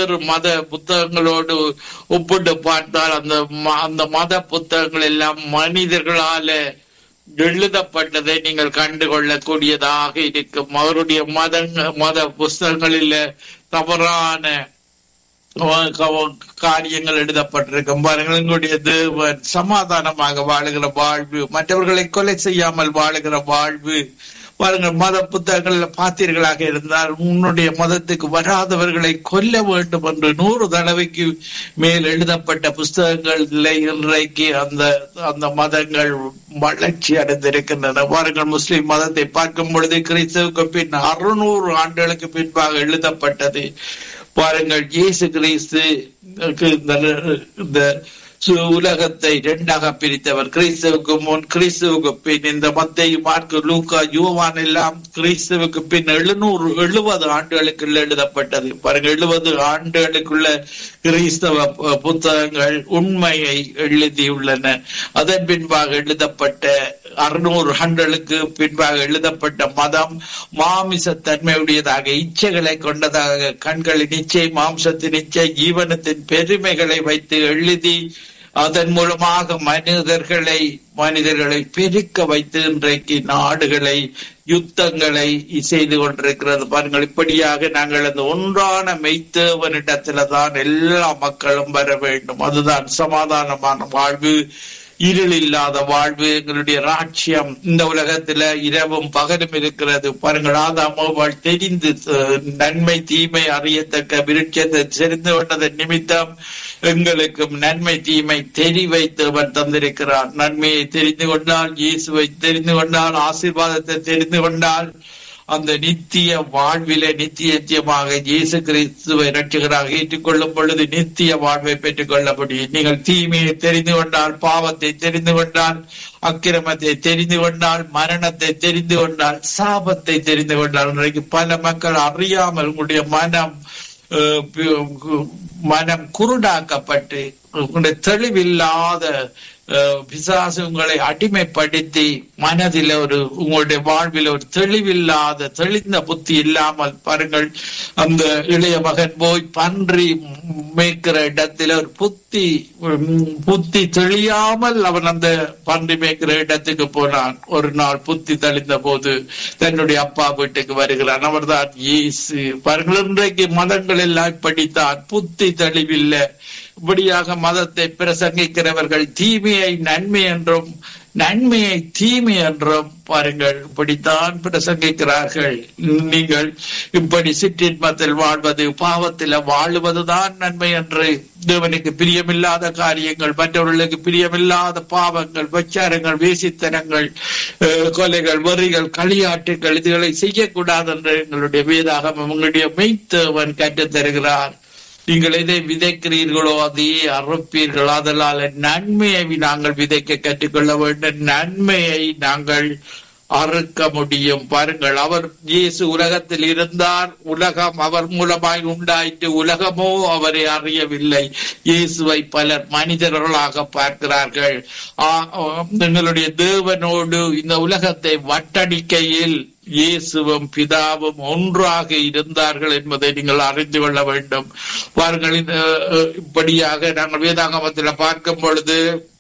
வேறு மத புத்தகங்களோடு ஒப்பிட்டு பார்த்தால் அந்த ம- அந்த மத புத்தகங்கள் எல்லாம் மனிதர்களால எழுதப்பட்டதை நீங்கள் கண்டுகொள்ளக்கூடியதாக இருக்கும் அவருடைய மத மத புஸ்தகங்களில் தவறான அவ- கவ- காரியங்கள் எழுதப்பட்டிருக்கும் பாருங்கள் எங்களுடைய தேவன் சமாதானமாக வாழுகிற வாழ்வு மற்றவர்களை கொலை செய்யாமல் வாழுகிற வாழ்வு பாருங்கள் மத புத்தகங்கள்ல பார்த்தீர்களாக இருந்தால் உன்னுடைய மதத்துக்கு வராதவர்களை கொல்ல வேண்டும் என்று நூறு தடவைக்கு மேல் எழுதப்பட்ட புஸ்தகங்களில் இன்றைக்கு அந்த அந்த மதங்கள் வளர்ச்சி அடைந்திருக்கின்றன பாருங்கள் முஸ்லிம் மதத்தை பார்க்கும் பொழுது கிறிஸ்துவுக்கு பின் அறுநூறு ஆண்டுகளுக்கு பின்பாக எழுதப்பட்டது பாருங்கள் இயேசு கிறிஸ்து இந்த இந்த சு- உலகத்தை இரண்டாக பிரித்தவர் கிறிஸ்துவுக்கு முன் கிறிஸ்துவுக்கு பின் இந்த மத்தேயு மார்க்கு லூக்கா யோவான் எல்லாம் கிறிஸ்துவுக்கு பின் எழுநூறு எழுபது ஆண்டுகளுக்குள்ள எழுதப்பட்டது பாருங்க எழுபது ஆண்டுகளுக்குள்ள கிறிஸ்தவ பு- புத்தகங்கள் உண்மையை எழுதியுள்ளன அதன் பின்பாக எழுதப்பட்ட அறுநூறு ஆண்டுகளுக்கு பின்பாக எழுதப்பட்ட மதம் மாமிச தன்மையுடையதாக இச்சைகளை கொண்டதாக கண்களின் இச்சை மாம்சத்தின் இச்சை ஜீவனத்தின் பெருமைகளை வைத்து எழுதி அதன் மூலமாக மனிதர்களை மனிதர்களை பெருக்க வைத்து இன்றைக்கு நாடுகளை யுத்தங்களை செய்து கொண்டிருக்கிறது பாருங்கள் இப்படியாக நாங்கள் அந்த ஒன்றான மெய்த்தேவனிடத்துல தான் எல்லா மக்களும் வர வேண்டும் அதுதான் சமாதானமான வாழ்வு இருள் இல்லாத வாழ்வு எங்களுடைய ராட்சியம் இந்த உலகத்துல இரவும் பகலும் இருக்கிறது பாருங்கள் ஆதாமோவாள் தெரிந்து அஹ், நன்மை தீமை அறியத்தக்க விருட்சத்தை தெரிந்து கொண்டதன் நிமித்தம் எங்களுக்கும் நன்மை தீமை தெரிவைத்தவன் தந்திருக்கிறார் நன்மையை தெரிந்து கொண்டால் இயேசுவை தெரிந்து கொண்டால் ஆசீர்வாதத்தை தெரிந்து கொண்டால் அந்த நித்திய வாழ்விலே நித்தியத்தியமாக இயேசு கிறிஸ்துவை ரட்சகராக ஏற்றுக்கொள்ளும் பொழுது நித்திய வாழ்வை பெற்றுக் கொள்ள முடியும் நீங்கள் தீமையை தெரிந்து கொண்டால் பாவத்தை தெரிந்து கொண்டால் அக்கிரமத்தை தெரிந்து கொண்டால் மரணத்தை தெரிந்து கொண்டால் சாபத்தை தெரிந்து கொண்டால் இன்றைக்கு பல மக்கள் அறியாமல் உங்களுடைய மனம் அஹ், பி- மனம் குருடாக்கப்பட்டு உங்களுடைய தெளிவில்லாத அஹ், பிசாசு உங்களை அடிமைப்படுத்தி மனதில் ஒரு உங்களுடைய வாழ்வில் ஒரு தெளிவில்லாத தெளிந்த புத்தி இல்லாமல் பாருங்கள் அந்த இளைய மகன் போய் பன்றி மேய்க்கிற இடத்துல ஒரு புத்தி உம், புத்தி தெளியாமல் அவன் அந்த பன்றி மேய்க்கிற இடத்துக்கு போனான் ஒரு நாள் புத்தி தெளிந்த போது தன்னுடைய அப்பா வீட்டுக்கு வருகிறான் அவர்தான் இயேசு பாருங்கள் இன்றைக்கு மதங்கள் எல்லாம் இப்படித்தான் புத்தி தெளிவில்லை இப்படியாக மதத்தை பிரசங்கிக்கிறவர்கள் தீமையை நன்மை என்றும் நன்மையை தீமை என்றும் பாருங்கள் இப்படித்தான் பிரசங்கிக்கிறார்கள் நீங்கள் இப்படி சிற்றின்பத்தில் வாழ்வது பாவத்தில் வாழுவதுதான் நன்மை என்று தேவனுக்கு பிரியமில்லாத காரியங்கள் மற்றவர்களுக்கு பிரியமில்லாத பாவங்கள் வச்சாரங்கள் வேசித்தனங்கள் அஹ், கொலைகள் வரிகள் களியாட்டுகள் இதுகளை செய்யக்கூடாது என்று எங்களுடைய வேதாகம் உங்களுடைய மெய்த்தவன் கற்றுத் தருகிறார் நீங்கள் எதை விதைக்கிறீர்களோ அதையே அறுப்பீர்கள் அதனால் நன்மையை நாங்கள் விதைக்க கற்றுக்கொள்ள வேண்டும் நன்மையை நாங்கள் அறுக்க முடியும் பாருங்கள் அவர் இயேசு உலகத்தில் இருந்தார் உலகம் அவர் மூலமாய் உண்டாயிற்று உலகமோ அவரை அறியவில்லை இயேசுவை பலர் மனிதர்களாக பார்க்கிறார்கள் ஆ, எங்களுடைய தேவனோடு இந்த உலகத்தை வட்டடிக்கையில் இயேசுவும் பிதாவும் ஒன்றாக இருந்தார்கள் என்பதை நீங்கள் அறிந்து கொள்ள வேண்டும் பாருங்கள் இந்த அஹ், இப்படியாக நாங்கள் வேதாகமத்தில் பார்க்கும் பொழுது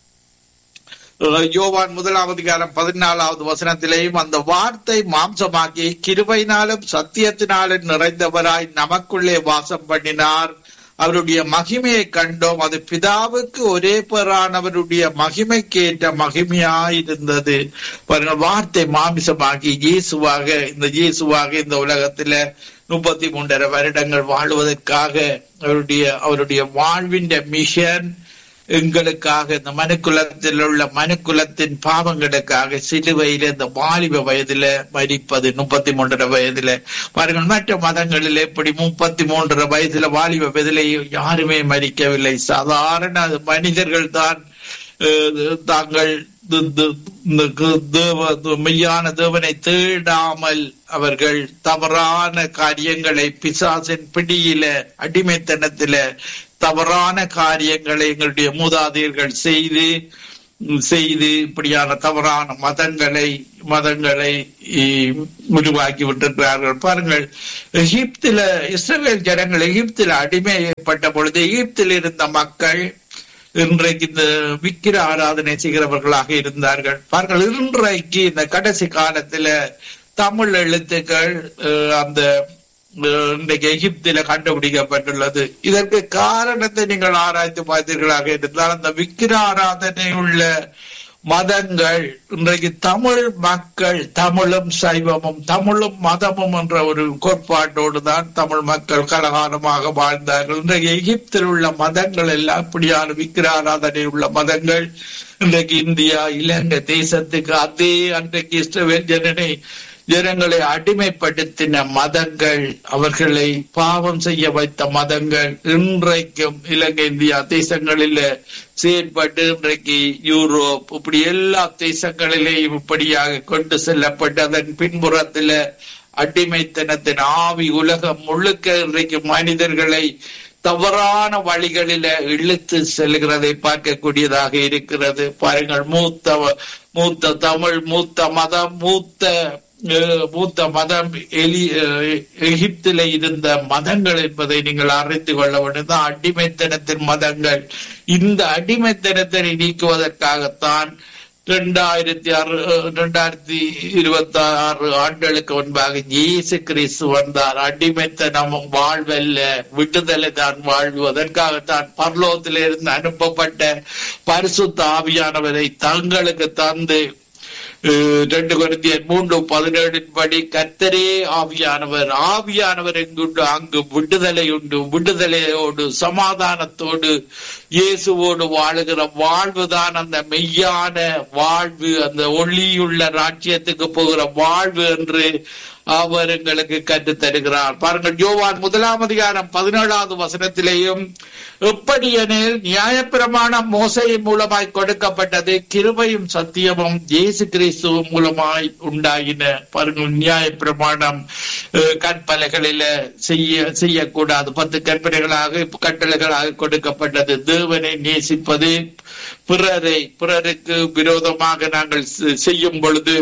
அஹ், யோவான் முதலாம் அதிகாரம் பதினாலாவது வசனத்திலேயும் அந்த வார்த்தை மாம்சமாக்கி கிருபையினாலும் சத்தியத்தினாலும் நிறைந்தவராய் நமக்குள்ளே வாசம் பண்ணினார் அவருடைய மகிமையை கண்டோம் அது பிதாவுக்கு ஒரே பேரானவருடைய மகிமைக்கு ஏற்ற மகிமையாயிருந்தது பாருங்க வார்த்தை மாமிசமாகி இயேசுவாக இந்த இயேசுவாக இந்த உலகத்துல முப்பத்தி மூன்றரை வருடங்கள் வாழ்வதற்காக அவருடைய அவருடைய வாழ்வின் மிஷன் எங்களுக்காக இந்த மனுக்குலத்தில் உள்ள மனுக்குலத்தின் பாவங்களுக்காக சிலுவையில இந்த வாலிப வயதுல மரிப்பது முப்பத்தி மூன்றரை வயதுல பாருங்கள் மற்ற மதங்களில் எப்படி முப்பத்தி மூன்றரை வயதுல வாலிப வயதுல யாருமே மரிக்கவில்லை சாதாரண மனிதர்கள் தான் அஹ், தாங்கள் து- து- இந்த கு- தேவ து- மெய்யான தேவனை தேடாமல் அவர்கள் தவறான காரியங்களை பிசாசின் பிடியில அடிமைத்தனத்தில தவறான காரியங்களை எங்களுடைய மூதாதையர்கள் செய்து செய்து இப்படியான தவறான மதங்களை மதங்களை இ- உருவாக்கி விட்டிருக்கிறார்கள் பாருங்கள் எகிப்தில இஸ்ரவேல் ஜனங்கள் எகிப்தில் அடிமைப்பட்ட பொழுது எகிப்தில் இருந்த மக்கள் இன்றைக்கு இந்த விக்கிர ஆராதனை செய்கிறவர்களாக இருந்தார்கள் பாருங்கள் இன்றைக்கு இந்த கடைசி காலத்துல தமிழ் எழுத்துக்கள் அஹ், அந்த அஹ், இன்றைக்கு எகிப்தில கண்டுபிடிக்கப்பட்டுள்ளது இதற்கு காரணத்தை நீங்கள் ஆராய்ந்து பார்த்தீர்களாக இருந்தால் அந்த விக்கிர ஆராதனை உள்ள மதங்கள் இன்றைக்கு தமிழ் மக்கள் தமிழும் சைவமும் தமிழும் மதமும் என்ற ஒரு கோட்பாட்டோடு தான் தமிழ் மக்கள் கலகாலமாக வாழ்ந்தார்கள் இன்றைக்கு எகிப்தில் உள்ள மதங்கள் எல்லாம் இப்படியான விக்கிர ஆராதனை உள்ள மதங்கள் இன்றைக்கு இந்தியா இலங்கை தேசத்துக்கு அதே அன்றைக்கு இஸ்ரவேல் ஜனனை ஜனங்களை அடிமைப்படுத்தின மதங்கள் அவர்களை பாவம் செய்ய வைத்த மதங்கள் இன்றைக்கும் இலங்கை இந்தியா தேசங்களில செயற்பட்டு இன்றைக்கு யூரோப் இப்படி எல்லா தேசங்களிலேயும் இப்படியாக கொண்டு செல்லப்பட்டு அதன் பின்புறத்துல அடிமைத்தனத்தின் ஆவி உலகம் முழுக்க இன்றைக்கு மனிதர்களை தவறான வழிகளில இழுத்து செல்கிறதை பார்க்கக்கூடியதாக இருக்கிறது பாருங்கள் மூத்த மூத்த தமிழ் மூத்த மதம் மூத்த அஹ், மூத்த மதம் எலி அஹ், எகிப்தில இருந்த மதங்கள் என்பதை நீங்கள் அறிந்து கொள்ள வேண்டும் தான் அடிமைத்தனத்தின் மதங்கள் இந்த அடிமைத்தனத்தை நீக்குவதற்காகத்தான் இரண்டாயிரத்தி ஆறு இரண்டாயிரத்தி இருபத்தி ஆறு ஆண்டுகளுக்கு முன்பாக இயேசு கிறிஸ்து வந்தார் அடிமைத்தனமும் வாழ்வல்ல விடுதலை தான் வாழ்வு அதற்காகத்தான் பரலோகத்திலிருந்து அனுப்பப்பட்ட பரிசுத்த ஆவியானவரை தங்களுக்கு தந்து அஹ், ரெண்டு கொரிந்தியர் மூன்று பதினேழின் படி கர்த்தரே ஆவியானவர் ஆவியானவர் எங்குண்டு அங்கு விடுதலை உண்டு விடுதலையோடு சமாதானத்தோடு இயேசுவோடு வாழுகிற வாழ்வுதான் அந்த மெய்யான வாழ்வு அந்த ஒளியுள்ள ராஜ்யத்துக்கு போகிற வாழ்வு என்று அவர் எங்களுக்கு கற்றுத் தருகிறார் பாருங்கள் யோவான் முதலாம் அதிகாரம் பதினேழாவது வசனத்திலேயும் எப்படி எனில் நியாயப்பிரமாணம் மோசையின் மூலமாய் கொடுக்கப்பட்டது கிருபையும் சத்தியமும் இயேசு கிறிஸ்துவும் மூலமாய் உண்டாயின பாருங்கள் நியாயப்பிரமாணம் அஹ், கற்பலைகளில செய்ய செய்யக்கூடாது பத்து கற்பனைகளாக கட்டளைகளாக கொடுக்கப்பட்டது தேவனை நேசிப்பது பிறரை பிறருக்கு விரோதமாக நாங்கள் செ- செய்யும் பொழுது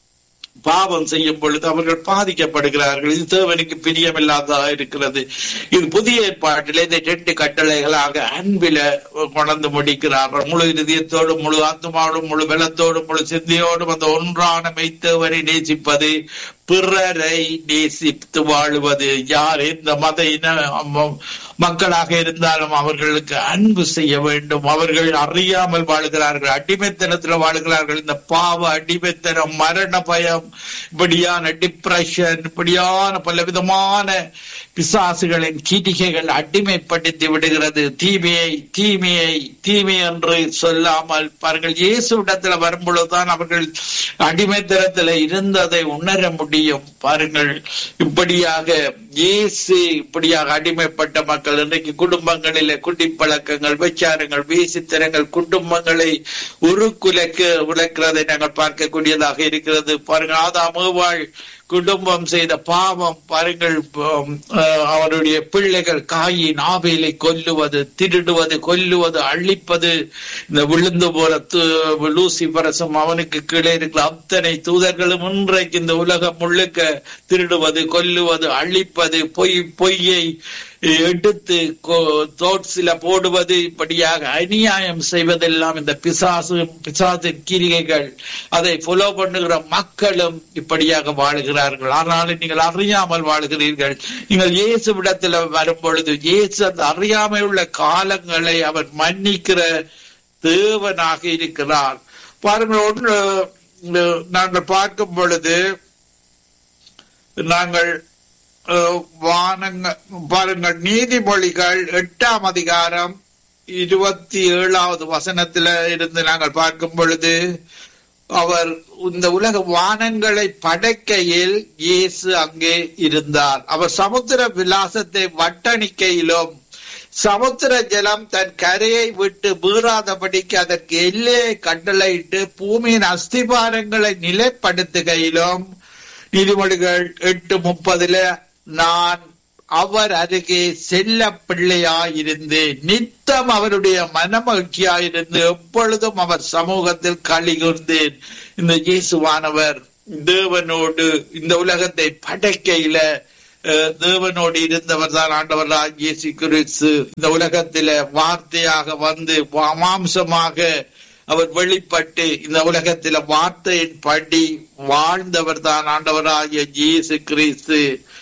பாவம் செய்யும் பொழுது அவர்கள் பாதிக்கப்படுகிறார்கள் இது தேவனுக்கு பிரியமில்லாததாக இருக்கிறது இது புதிய ஏற்பாட்டில் இந்த ரெண்டு கட்டளைகளாக அன்பில கொண்டு முடிக்கிறார்கள் முழு இதயத்தோடும் முழு ஆத்மாவோடும் முழு பலத்தோடும் முழு சிந்தையோடும் அந்த ஒன்றான மெய்த்தவரை நேசிப்பது பிறரை நேசித்து வாழுவது யார் எந்த மத இன ம- மக்களாக இருந்தாலும் அவர்களுக்கு அன்பு செய்ய வேண்டும் அவர்கள் அறியாமல் வாழுகிறார்கள் அடிமைத்தனத்தில் வாழுகிறார்கள் இந்த பாவ அடிமைத்தனம் மரண பயம் இப்படியான டிப்ரெஷன் இப்படியான பல விதமான பிசாசுகளின் கிரிகைகள் அடிமைப்படுத்தி விடுகிறது தீமையை தீமையை தீமை என்று சொல்லாமல் பாருங்கள் இயேசுவிடத்துல வரும்பொழுதுதான் அவர்கள் அடிமைத்தனத்துல இருந்ததை உணர முடியும் பாருங்கள் இப்படியாக இயேசு இப்படியாக அடிமைப்பட்ட மக்கள் இன்றைக்கு குடும்பங்களிலே குடிப்பழக்கங்கள் விச்சாரங்கள் வீசித்தனங்கள் குடும்பங்களை உருக்குலைக்க விளக்கிறதை நாங்கள் பார்க்கக்கூடியதாக இருக்கிறது பாருங்கள் ஆதாம் ஏவாள் குடும்பம் செய்த பாவம் பாருங்கள் உம், அஹ், அவருடைய பிள்ளைகள் காயின் ஆவிலை கொல்லுவது திருடுவது கொல்லுவது அழிப்பது இந்த விழுந்து போல து- லூசிபரசும் அவனுக்கு கீழே இருக்கிற அத்தனை தூதர்களும் இன்றைக்கு இந்த உலகம் முழுக்க திருடுவது கொல்லுவது அழிப்பது பொய் பொய்யை எடுத்து கொ- தோட்சில போடுவது இப்படியாக அநியாயம் செய்வதெல்லாம் இந்த பிசாசு பிசாசின் கிரிகைகள் அதை ஃபாலோ பண்ணுகிற மக்களும் இப்படியாக வாழுகிறார்கள் ஆனாலும் நீங்கள் அறியாமல் வாழுகிறீர்கள் நீங்கள் இயேசுவிடத்தில் வரும் பொழுது இயேசு அந்த அறியாமை உள்ள காலங்களை அவர் மன்னிக்கிற தேவனாக இருக்கிறார் பாருங்கள் ஒன்று அஹ், நாங்கள் பார்க்கும் பொழுது நாங்கள் அஹ், வானங்க பாருங்கள் நீதிமொழிகள் எட்டாம் அதிகாரம் இருபத்தி ஏழாவது வசனத்துல இருந்து நாங்கள் பார்க்கும் பொழுது அவர் இந்த உலக வானங்களை படைக்கையில் இயேசு அங்கே இருந்தார் அவர் சமுத்திர விலாசத்தை வட்டணிக்கையிலும் சமுத்திர ஜலம் தன் கரையை விட்டு மீறாதபடிக்கு அதற்கு எல்லையை கட்டளையிட்டு பூமியின் அஸ்திபாரங்களை நிலைப்படுத்துகையிலும் நீதிமொழிகள் எட்டு முப்பதுல நான் அவர் அருகே செல்ல பிள்ளையாயிருந்து நித்தம் அவருடைய மனமகிழ்ச்சியாயிருந்து எப்பொழுதும் அவர் சமூகத்தில் களி கூர்ந்தேன் இந்த இயேசுவானவர் தேவனோடு இந்த உலகத்தை படைக்கையில அஹ், தேவனோடு இருந்தவர் தான் ஆண்டவர் இயேசு கிறிஸ்து இந்த இலகத்தில வார்த்தையாக வந்து வா- மாம்சமாக அவர் வெளிப்பட்டு இந்த உலகத்தில வார்த்தையின் படி வாழ்ந்தவர் தான் ஆண்டவராகிய இயேசு கிறிஸ்து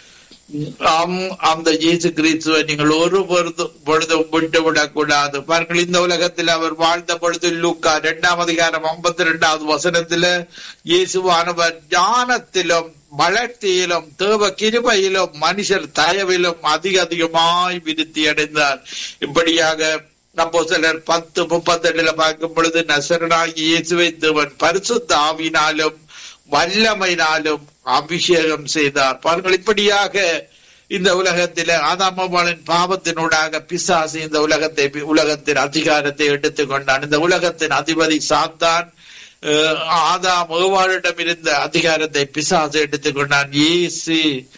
அம்- அந்த இயேசு கிறிஸ்துவை நீங்கள் ஒரு பொழுது பொழுதும் விட்டு விடக்கூடாது பாருங்கள் இந்த உலகத்தில் அவர் வாழ்ந்த பொழுது லூக்கா இரண்டாம் அதிகாரம் ஐம்பத்தி ரெண்டாவது வசனத்துல இயேசுவானவர் ஞானத்திலும் வளர்ச்சியிலும் தேவ கிருபையிலும் மனுஷர் தயவிலும் அதிக அதிகமாய் விருத்தி அடைந்தார் இப்படியாக அப்போ சிலர் பத்து முப்பத்தெட்டுல பார்க்கும் பொழுது நசரனாகி இயேசுவை தேவன் பரிசுத்த ஆவினாலும் வல்லமையினாலும் அபிஷேகம் செய்தார் பாருங்கள் இப்படியாக இந்த உலகத்தில ஆதாமபாலின் பாவத்தினூடாக பிசாசு இந்த உலகத்தை உலகத்தின் அதிகாரத்தை எடுத்துக்கொண்டான் இந்த உலகத்தின் அதிபதி சாத்தான் அஹ், ஆதாம் ஏவாளிடம் இருந்த அதிகாரத்தை பிசாசு எடுத்துக்கொண்டான் இயேசு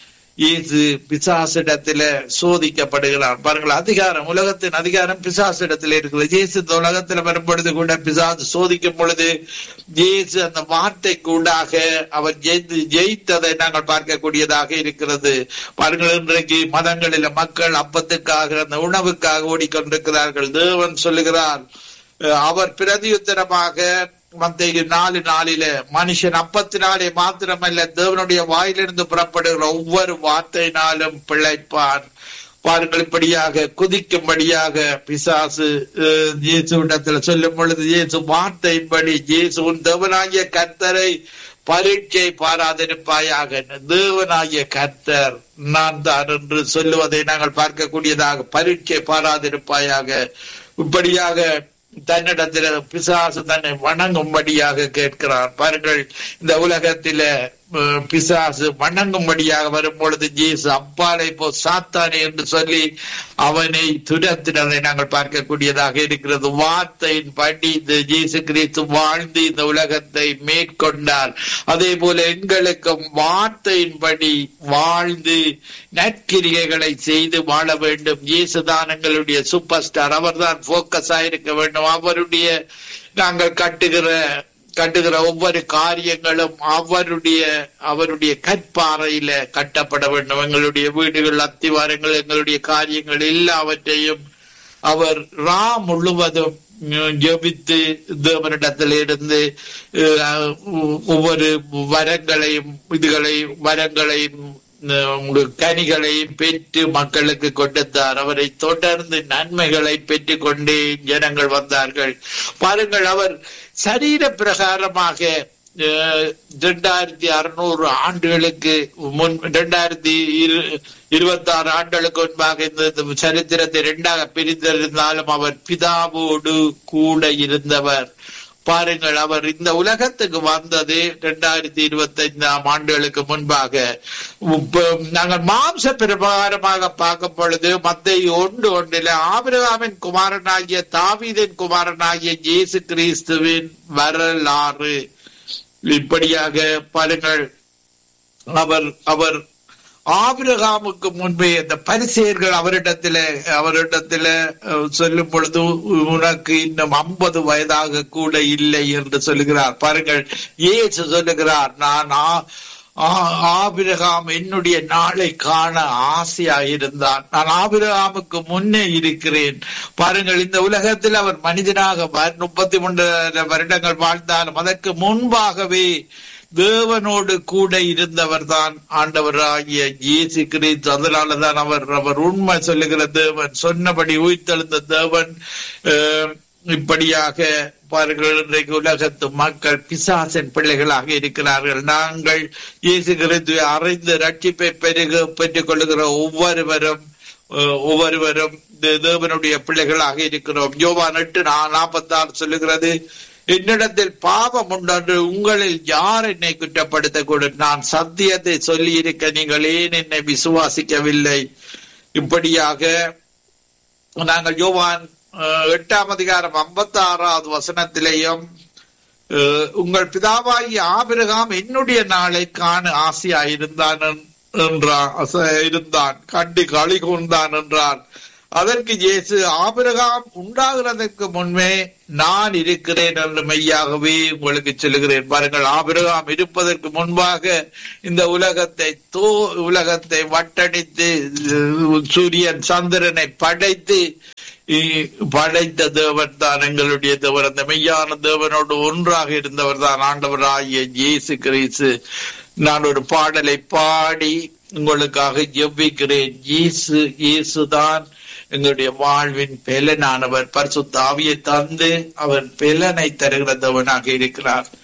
இயேசு பிசாசிடத்தில சோதிக்கப்படுகிறான் பாருங்கள் அதிகாரம் உலகத்தின் அதிகாரம் பிசாசிடத்தில் இருக்கிறது இயேசு இந்த உலகத்துல வரும் பொழுது கூட பிசாசு சோதிக்கும் பொழுது இயேசு அந்த வார்த்தைக்கு உண்டாக அவர் ஜெயித்து ஜெயித்ததை நாங்கள் பார்க்கக்கூடியதாக இருக்கிறது பாருங்கள் இன்றைக்கு மதங்களில மக்கள் அப்பத்துக்காக அந்த உணவுக்காக ஓடிக்கொண்டிருக்கிறார்கள் தேவன் சொல்லுகிறார் அஹ், அவர் பிரதியுத்தரமாக மத்திய நாலு நாளில மனுஷன் அப்பத்தினாலே மாத்திரமல்ல தேவனுடைய வாயிலிருந்து புறப்படுகிற ஒவ்வொரு வார்த்தையினாலும் பிழைப்பான் பாருங்கள் இப்படியாக குதிக்கும்படியாக பிசாசு அஹ், இயேசுவிடத்துல சொல்லும் பொழுது இயேசு வார்த்தையின்படி இயேசு உன் தேவனாகிய கர்த்தரை பரீட்சை பாராதிருப்பாயாக தேவனாகிய கர்த்தர் நான் தான் என்று சொல்லுவதை நாங்கள் பார்க்கக்கூடியதாக பரீட்சை பாராதிருப்பாயாக இப்படியாக தன்னிடத்தில பிசாசு தன்னை வணங்கும்படியாக கேட்கிறார் பாருங்கள் இந்த உலகத்தில அஹ், பிசாசு வணங்கும்படியாக வரும் பொழுது ஜீசு அப்பாலை போ சாத்தானே என்று சொல்லி அவனை துரத்தினதை நாங்கள் பார்க்கக்கூடியதாக இருக்கிறது வார்த்தையின் படி இந்த ஜீசு கிறிஸ்து வாழ்ந்து இந்த உலகத்தை மேற்கொண்டார் அதே போல எங்களுக்கும் வார்த்தையின்படி வாழ்ந்து நற்கிரிகைகளை செய்து வாழ வேண்டும் இயேசுதான் எங்களுடைய சூப்பர் ஸ்டார் அவர்தான் போக்கஸ் ஆயிருக்க வேண்டும் அவருடைய நாங்கள் கட்டுகிற கட்டுகிற ஒவ்வொரு காரியங்களும் அவருடைய அவருடைய கற்பாறையில கட்டப்பட வேண்டும் எங்களுடைய வீடுகள் அத்திவாரங்கள் எங்களுடைய காரியங்கள் எல்லாவற்றையும் அவர் ரா முழுவதும் உம், ஜெபித்து தேவனிடத்தில் இருந்து அஹ், ஒவ்வொரு வரங்களையும் இதுகளை வரங்களையும் அஹ், கனிகளையும் பெற்று மக்களுக்கு கொடுத்தார் அவரை தொடர்ந்து நன்மைகளை பெற்றுக் கொண்டே ஜனங்கள் வந்தார்கள் பாருங்கள் அவர் சரீர பிரகாரமாக இரண்டாயிரத்தி அறுநூறு ஆண்டுகளுக்கு முன் இரண்டாயிரத்தி இருபத்தி ஆறு ஆண்டுகளுக்கு முன்பாக இந்த இந்த சரித்திரத்தை இரண்டாக பிரிந்திருந்தாலும் அவர் பிதாவோடு கூட இருந்தவர் பாருங்கள் அவர் இந்த உலகத்துக்கு வந்தது இரண்டாயிரத்தி இருபத்தி ஐந்தாம் ஆண்டுகளுக்கு முன்பாக இப்ப நாங்கள் மாம்ச பிரகாரமாக பார்க்கும் பொழுது மத்திய ஒன்று ஒன்றில் ஆபிரகாமின் குமாரனாகிய தாவீதின் குமாரனாகிய இயேசு கிறிஸ்துவின் வரலாறு இப்படியாக பாருங்கள் அவர் அவர் ஆபிரகாமுக்கு முன்பே இந்த பரிசெயர்கள் அவரிடத்தில அவரிடத்தில அஹ், சொல்லும் பொழுது உனக்கு இன்னும் ஐம்பது வயதாக கூட இல்லை என்று சொல்லுகிறார் பாருங்கள் இயேசு சொல்லுகிறார் நான் ஆ- ஆ- ஆபிரகாம் என்னுடைய நாளை காண ஆசையா இருந்தான் நான் ஆபிரகாமுக்கு முன்னே இருக்கிறேன் பாருங்கள் இந்த உலகத்தில் அவர் மனிதனாக வ- முப்பத்தி மூன்று வருடங்கள் வாழ்ந்தாலும் அதற்கு முன்பாகவே தேவனோடு கூட இருந்தவர் தான் ஆண்டவராகிய இயேசு கிறிஸ்து அதனாலதான் அவர் அவர் உண்மை சொல்லுகிற தேவன் சொன்னபடி உயிர்த்தெழுந்த தேவன் அஹ், இப்படியாக பாருங்கள் இன்றைக்கு உலகத்து மக்கள் பிசாசின் பிள்ளைகளாக இருக்கிறார்கள் நாங்கள் இயேசு கிறிஸ்துவை அறிந்து ரட்சிப்பை பெருக பெற்றுக் கொள்ளுகிற ஒவ்வொருவரும் அஹ், ஒவ்வொருவரும் தே- தேவனுடைய பிள்ளைகளாக இருக்கிறோம் யோவான் எட்டு நாற்பத்தி ஆறு சொல்லுகிறது என்னிடத்தில் பாவம் உண்டென்று உங்களில் யார் என்னை குற்றப்படுத்தக்கூடும் நான் சத்தியத்தை சொல்லி இருக்க நீங்கள் ஏன் என்னை விசுவாசிக்கவில்லை இப்படியாக நாங்கள் யோவான் அஹ், எட்டாம் அதிகாரம் ஐம்பத்தி ஆறாவது வசனத்திலேயும் அஹ், உங்கள் பிதாவாகிய ஆபிரகாம் என்னுடைய நாளை காண ஆசையாயிருந்தான் என்றான் அச- இருந்தான் கண்டு களி கூர்ந்தான் என்றான் அதற்கு இயேசு ஆபிரகாம் உண்டாகிறதற்கு முன்பே நான் இருக்கிறேன் என்று மெய்யாகவே உங்களுக்கு சொல்லுகிறேன் பாருங்கள் ஆபிரகாம் இருப்பதற்கு முன்பாக இந்த உலகத்தை தோ உலகத்தை வட்டடித்து அஹ், சூரியன் சந்திரனை படைத்து இ- படைத்த தேவன் தான் எங்களுடைய தேவன் அந்த மெய்யான தேவனோடு ஒன்றாக இருந்தவர் தான் ஆண்டவராகிய இயேசு கிறிஸ்து நான் ஒரு பாடலை பாடி உங்களுக்காக ஜெபிக்கிறேன் இயேசு இயேசுதான் எங்களுடைய வாழ்வின் பெலனானவர் பரிசுத்த ஆவியை தந்து அவர் பெலனை தருகிற தேவனாக இருக்கிறார்